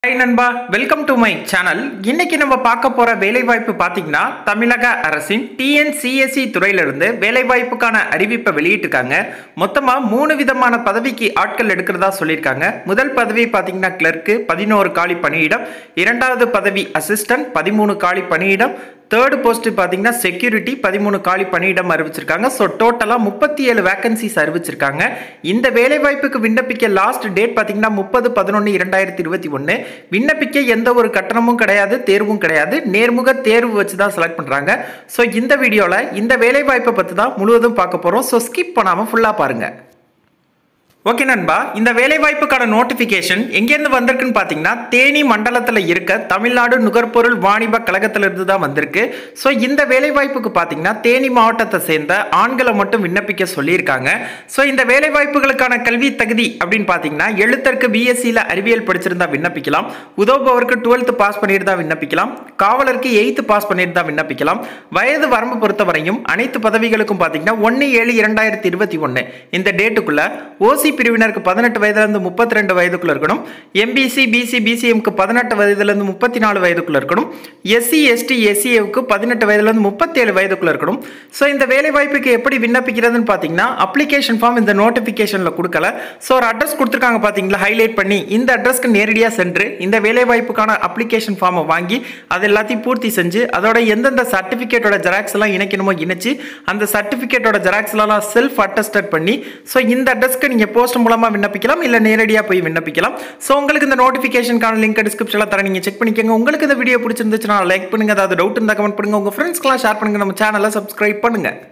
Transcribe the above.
hi நண்பா welcome to my channel இன்னைக்கு நம்ம பார்க்க போற வேலைவாய்ப்பு பார்த்தீங்கன்னா தமிழக அரசின் டிஎன்சிஎஸ்சி துறையிலிருந்து வேலைவாய்ப்புக்கான அறிவிப்பை வெளியிட்டிருக்காங்க மொத்தமா மூணு விதமான பதவிக்கு ஆட்கள் எடுக்கிறதா சொல்லியிருக்காங்க முதல் பதவி பார்த்தீங்கன்னா கிளர்க்கு பதினோரு காலி பணியிடம் இரண்டாவது பதவி அசிஸ்டன்ட் பதிமூணு காலி பணியிடம் தேர்டு போஸ்ட் பார்த்தீங்கன்னா செக்யூரிட்டி பதிமூணு காலி பணியிடம் அறிவிச்சிருக்காங்க ஸோ டோட்டலாக முப்பத்தி ஏழு வேகன்சிஸ் அறிவிச்சிருக்காங்க இந்த வேலைவாய்ப்புக்கு விண்ணப்பிக்க லாஸ்ட் டேட் பார்த்தீங்கன்னா முப்பது பதினொன்று இரண்டாயிரத்தி இருபத்தி ஒன்று விண்ணப்பிக்க எந்த ஒரு கட்டணமும் கிடையாது தேர்வும் கிடையாது நேர்முக தேர்வு வச்சு தான் செலக்ட் பண்ணுறாங்க ஸோ இந்த வீடியோவில் இந்த வேலைவாய்ப்பை பற்றி தான் முழுவதும் பார்க்க போகிறோம் ஸோ ஸ்கிப் பண்ணாமல் ஃபுல்லாக பாருங்கள் ஓகே நண்பா இந்த வேலைவாய்ப்புக்கான நோட்டிஃபிகேஷன் எங்கேருந்து வந்திருக்குன்னு பார்த்தீங்கன்னா தேனி மண்டலத்தில் இருக்க தமிழ்நாடு நுகர்பொருள் வாணிப கழகத்திலிருந்து தான் வந்திருக்கு ஸோ இந்த வேலைவாய்ப்புக்கு பார்த்தீங்கன்னா தேனி மாவட்டத்தை சேர்ந்த ஆண்களை மட்டும் விண்ணப்பிக்க சொல்லியிருக்காங்க ஸோ இந்த வேலைவாய்ப்புகளுக்கான கல்வி தகுதி அப்படின்னு பார்த்தீங்கன்னா எழுத்தருக்கு பிஎஸ்சியில் அறிவியல் படிச்சிருந்தா விண்ணப்பிக்கலாம் உதவுபவருக்கு டுவெல்த்து பாஸ் பண்ணிட்டு தான் விண்ணப்பிக்கலாம் காவலருக்கு எயித்து பாஸ் பண்ணிட்டு தான் விண்ணப்பிக்கலாம் வயது வரம்பு பொறுத்தவரையும் அனைத்து பதவிகளுக்கும் பார்த்தீங்கன்னா ஒன்று ஏழு இரண்டாயிரத்தி இருபத்தி ஒன்று இந்த டேட்டுக்குள்ள ஓசி பிரிவினருக்கு பதினெட்டு வயதுலேருந்து முப்பத்தி ரெண்டு வயதுக்குள்ள இருக்கணும் எம்பிசி பிசி பிசிஎம்க்கு பதினெட்டு வயதுலேருந்து முப்பத்தி நாலு வயதுக்குள்ள இருக்கணும் எஸ்சி எஸ்டி எஸ்சிஏவுக்கு பதினெட்டு வயதுலேருந்து முப்பத்தேழு வயதுக்குள்ள இருக்கணும் ஸோ இந்த வேலை வாய்ப்புக்கு எப்படி விண்ணப்பிக்கிறதுன்னு பார்த்தீங்கன்னா அப்ளிகேஷன் ஃபார்ம் இந்த நோட்டிஃபிகேஷனில் கொடுக்கல ஸோ ஒரு அட்ரஸ் கொடுத்துருக்காங்க பார்த்தீங்களா ஹைலைட் பண்ணி இந்த அட்ரஸ்க்கு நேரடியாக சென்று இந்த வேலை வாய்ப்புக்கான அப்ளிகேஷன் ஃபார்மை வாங்கி அது எல்லாத்தையும் பூர்த்தி செஞ்சு அதோட எந்தெந்த சர்டிஃபிகேட்டோட ஜெராக்ஸ் எல்லாம் இணைக்கணுமோ இணைச்சு அந்த சர்டிஃபிகேட்டோட ஜெராக்ஸ் எல்லாம் செல்ஃப் அட்டஸ்டட் பண்ணி ஸோ இந்த அட்ரஸ்க்கு நீங்கள் போஸ்ட் மூலமாக விண்ணப்பிக்கலாம் இல்லை நேரடியாக போய் விண்ணப்பிக்கலாம் ஸோ உங்களுக்கு இந்த நோட்டிஃபிகேஷனுக்கான லிங்க் டிஸ்கிரிப்ஷனில் தர நீங்கள் செக் பண்ணிக்கோங்க உங்களுக்கு இந்த வீடியோ பிடிச்சிருந்துச்சுன்னா லைக் பண்ணுங்க அதாவது டவுட் இருந்தால் கமெண்ட் பண்ணுங்க உங்கள் ஃப்ரெண்ட்ஸ்க்கெலாம் ஷேர் பண்ணுங்க நம்ம சேனலை சப்ஸ்கிரைப் பண்ணுங்க